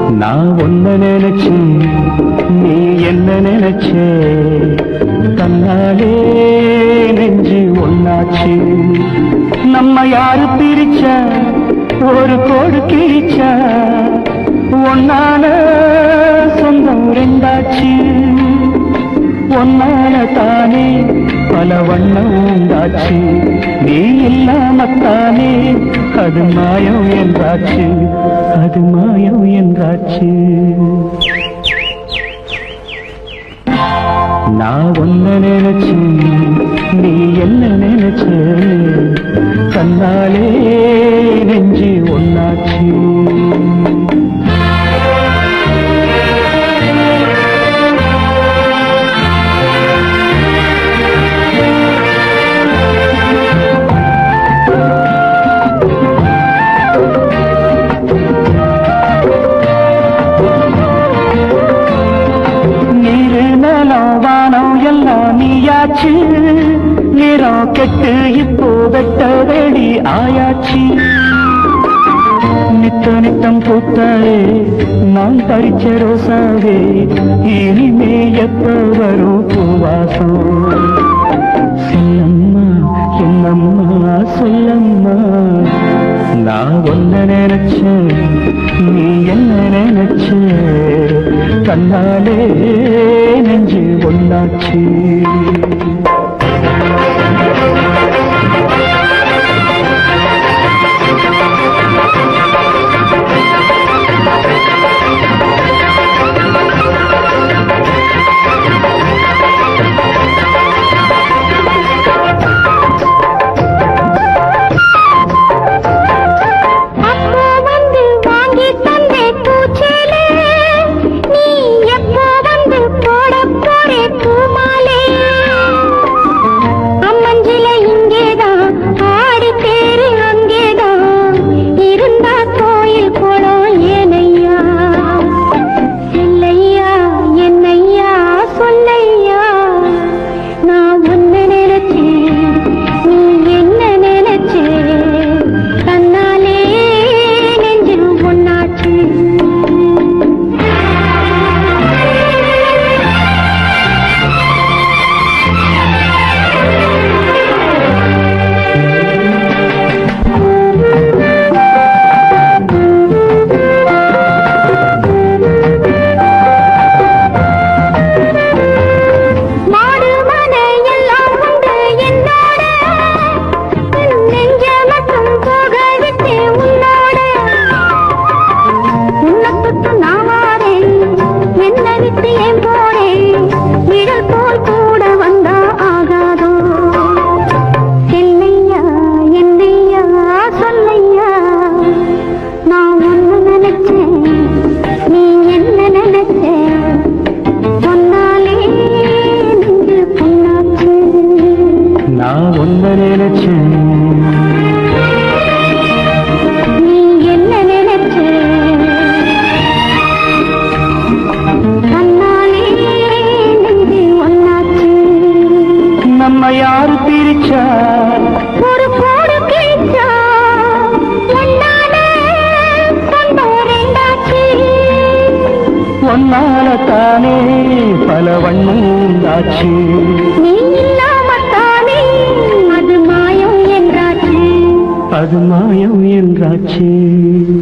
நான் ஒன்ன நினைச்சு நீ என்ன நினைச்ச தன்னாலே நெஞ்சு ஒன்னாச்சு நம்ம யாரு பிரிச்ச ஒரு கோடு கிழிச்ச ஒன்னான சொந்தம் ரெண்டாச்சு ஒன்னால தானே பல வண்ணம் உண்டாச்சு நீ இல்லாமத்தானே அது மாயம் என்றாச்சு அது மாயம் என்றாச்சு நான் ஒன்ன நினைச்சு நீ என்ன நினைச்ச கண்ணாலே நெஞ்சு ஒன்னாச்சு நீரு நிலம் வானம் எல்லாம் நீயாச்சு நிறம் கெட்டு இப்போ வெட்ட வெடி ஆயாச்சு நித்த நித்தம் பூத்தாரே நான் பறிச்ச ரோசாவே இனிமே எப்ப வரும் பூவாசம் சொல்லம்மா என்னம்மா சொல்லம்மா நான் ஒன்ன நினைச்சேன் நீ என்ன நினைச்ச கண்ணாலே நெஞ்சு ஒன்னாச்சு அப்போ வந்து வாங்கி தந்தே பூச்சேலே நீ எப்போ வந்து போட போறே பூமாலே அம்மஞ்சில இங்கேதான் ஆடி தேரு அங்கேதான் இருந்தா கோயில் குளம் ஏனையா செல்லையா என்னையா சொல்லையா நான் ஒன்னு நினைச்சேன் நீ என்ன நினைச்சே தன்னாலே நெஞ்சில் ஒன்னாச்சு மாடு மனை எல்லாம் உண்டு என்னோட நெஞ்ச மட்டும் போக விட்டு உன்னோட உன்னை தொட்டு நான் வாரேன் என்ன விட்டு ஏன் போறேன் நிழல் போல் கூட வந்தா ஆகாதோ செல்லையா என்னையா சொல்லையா நான் ஒன்னு நினைச்சேன் நீ என்ன நினைச்ச சொன்னாலே நெஞ்சு பொன்னாச்சு நான் ஒன்ன நினைச்சேன் நீ என்ன நினைச்ச தன்னாலே நெஞ்சு ஒன்னாச்சு நம்ம யாரு பிரிச்சா ஒரு கோடு கிழிச்சா ஒன்னால சொந்தம் ரெண்டாச்சு ஒன்னால தானே பல வண்ணம் உண்டாச்சு நீ இல்லாமத்தானே அது மாயம் என்றாச்சு அது மாயம் என்றாச்சு